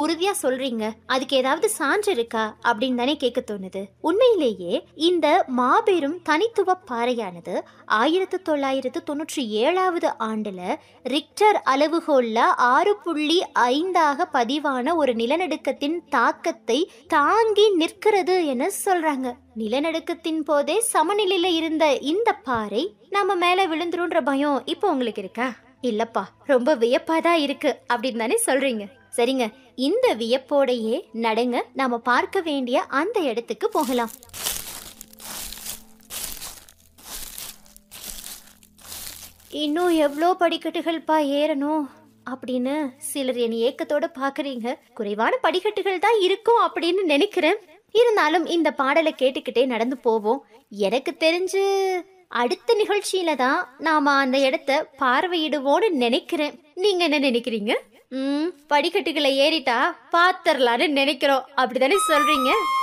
உறுதியா சொல்றீங்க அதுக்கு ஏதாவது சான்று இருக்கா அப்படின்னு தானே கேட்க தோணுது உண்மையிலேயே இந்த மாபெரும் தனித்துவ பாறையானது ஆயிரத்து தொள்ளாயிரத்து தொண்ணூற்றி ஏழாவது ஆண்டுல ரிக்டர் அளவுகோல்ல ஆறு புள்ளி ஐந்தாக பதிவான ஒரு நிலநடுக்கத்தின் தாக்கத்தை தாங்கி நிற்கிறது என சொல்றாங்க நிலநடுக்கத்தின் போதே சமநிலையில இருந்த இந்த பாறை நம்ம மேல விழுந்துருன்ற பயம் இப்போ உங்களுக்கு இருக்கா இல்லப்பா ரொம்ப வியப்பாதான் இருக்கு அப்படின்னு தானே சொல்றீங்க சரிங்க இந்த வியப்போடையே நடங்க நாம பார்க்க வேண்டிய அந்த இடத்துக்கு போகலாம் இன்னும் எவ்வளோ படிக்கட்டுகள்ப்பா ஏறணும் அப்படின்னு சிலர் என் ஏக்கத்தோட பாக்குறீங்க குறைவான படிக்கட்டுகள் தான் இருக்கும் அப்படின்னு நினைக்கிறேன் இருந்தாலும் இந்த பாடலை கேட்டுக்கிட்டே நடந்து போவோம் எனக்கு தெரிஞ்சு அடுத்த நிகழ்ச்சியில தான் நாம அந்த இடத்த பார்வையிடுவோம்னு நினைக்கிறேன் நீங்க என்ன நினைக்கிறீங்க ம் படிக்கட்டுகளை ஏறிட்டா பாத்திரலான்னு நினைக்கிறோம் அப்படிதானே சொல்றீங்க